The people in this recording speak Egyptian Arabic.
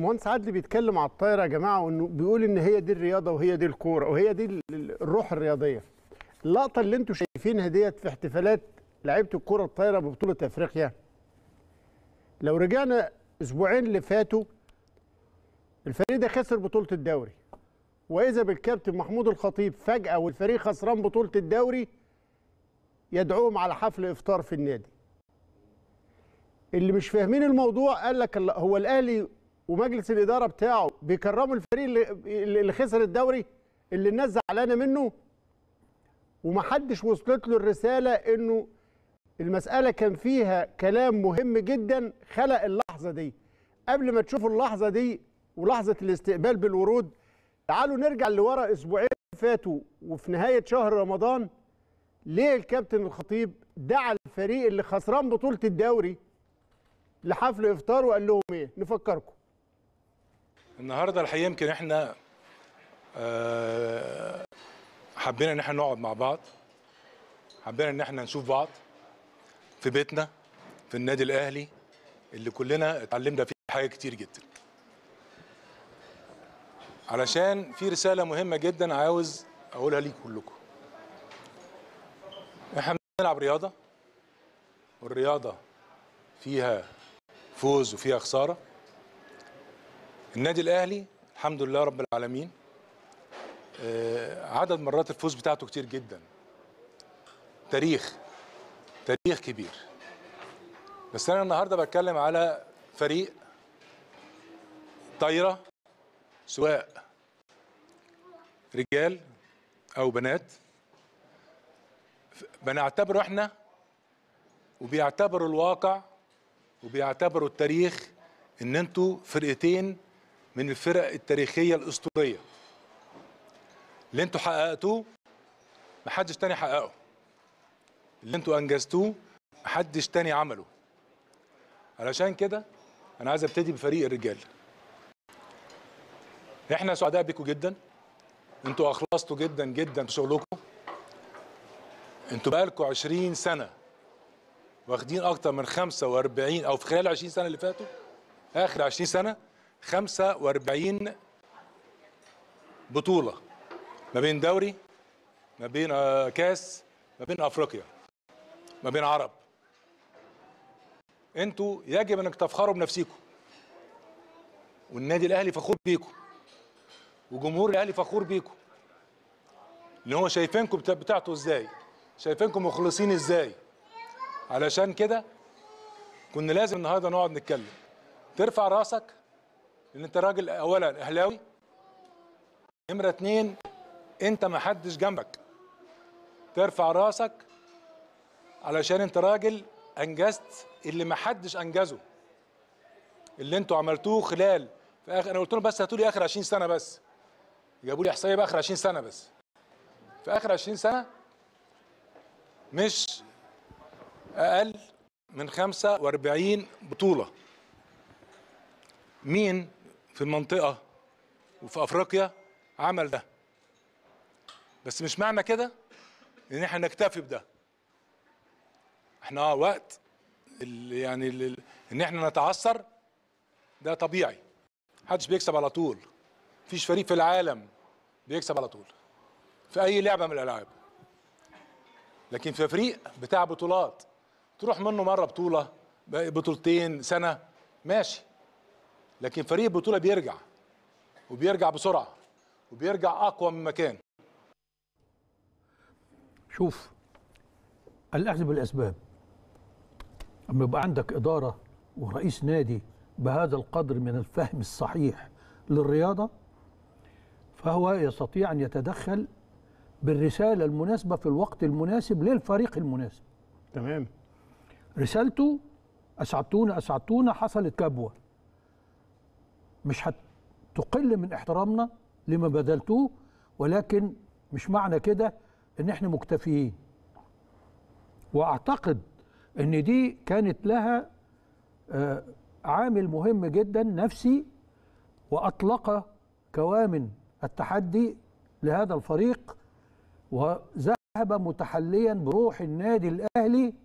المهندس عدلي بيتكلم على الطايره يا جماعه وانه بيقول ان هي دي الرياضه وهي دي الكوره وهي دي ال- ال- الروح الرياضيه اللقطه اللي انتم شايفينها ديت في احتفالات لعيبه الكوره الطايره ببطوله افريقيا لو رجعنا اسبوعين اللي فاتوا الفريق ده خسر بطوله الدوري واذا بالكابتن محمود الخطيب فجاه والفريق خسران بطوله الدوري يدعوهم على حفل افطار في النادي اللي مش فاهمين الموضوع قال لك ال- هو الاهلي ومجلس الاداره بتاعه بيكرموا الفريق اللي, اللي خسر الدوري اللي الناس زعلانه منه ومحدش وصلت له الرساله انه المساله كان فيها كلام مهم جدا خلق اللحظه دي قبل ما تشوفوا اللحظه دي ولحظه الاستقبال بالورود تعالوا نرجع لورا اسبوعين فاتوا وفي نهايه شهر رمضان ليه الكابتن الخطيب دعا الفريق اللي خسران بطوله الدوري لحفل افطار وقال لهم ايه نفكركم النهارده الحقيقه يمكن احنا آه، حبينا ان احنا نقعد مع بعض حبينا ان احنا نشوف بعض في بيتنا في النادي الاهلي اللي كلنا اتعلمنا فيه حاجات كتير جدا علشان في رساله مهمه جدا عاوز اقولها ليكم كلكم احنا بنلعب رياضه والرياضه فيها فوز وفيها خساره النادي الاهلي الحمد لله رب العالمين آه، عدد مرات الفوز بتاعته كتير جدا تاريخ تاريخ كبير بس انا النهارده بتكلم على فريق طايره سواء رجال او بنات بنعتبره احنا وبيعتبروا الواقع وبيعتبروا التاريخ ان انتوا فرقتين من الفرق التاريخيه الاسطوريه اللي انتوا حققتوه محدش تاني حققه اللي انتوا انجزتوه محدش تاني عمله علشان كده انا عايز ابتدي بفريق الرجال احنا سعداء بيكم جدا انتوا اخلصتوا جدا جدا في شغلكم انتوا بقالكم 20 سنه واخدين اكتر من 45 او في خلال 20 سنه اللي فاتوا اخر 20 سنه 45 بطوله ما بين دوري ما بين آه، كاس ما بين افريقيا ما بين عرب انتوا يجب انك تفخروا بنفسيكم والنادي الاهلي فخور بيكم وجمهور الاهلي فخور بيكم ان هو شايفينكم بتا- بتاعته ازاي شايفينكم مخلصين ازاي علشان كده كنا لازم النهارده نقعد نتكلم ترفع راسك لان انت راجل اولا اهلاوي نمره اتنين انت ما حدش جنبك ترفع راسك علشان انت راجل انجزت اللي ما حدش انجزه اللي انتوا عملتوه خلال في اخر انا قلت لهم بس هاتوا لي اخر 20 سنه بس جابوا لي احصائيه باخر 20 سنه بس في اخر 20 سنه مش اقل من 45 بطوله مين في المنطقه وفي افريقيا عمل ده بس مش معنى كده ان احنا نكتفي بده احنا اه وقت ال- يعني ال- ان احنا نتعثر ده طبيعي محدش بيكسب على طول مفيش فريق في العالم بيكسب على طول في اي لعبه من الالعاب لكن في فريق بتاع بطولات تروح منه مره بطوله بطولتين سنه ماشي لكن فريق بطوله بيرجع وبيرجع بسرعه وبيرجع اقوى من مكان شوف الأخذ بالأسباب أما يبقى عندك إدارة ورئيس نادي بهذا القدر من الفهم الصحيح للرياضة فهو يستطيع أن يتدخل بالرسالة المناسبة في الوقت المناسب للفريق المناسب تمام رسالته أسعدتونا أسعدتونا حصلت كبوة مش هتقل من احترامنا لما بذلتوه ولكن مش معنى كده ان احنا مكتفيين واعتقد ان دي كانت لها آه، عامل مهم جدا نفسي واطلق كوامن التحدي لهذا الفريق وذهب متحليا بروح النادي الاهلي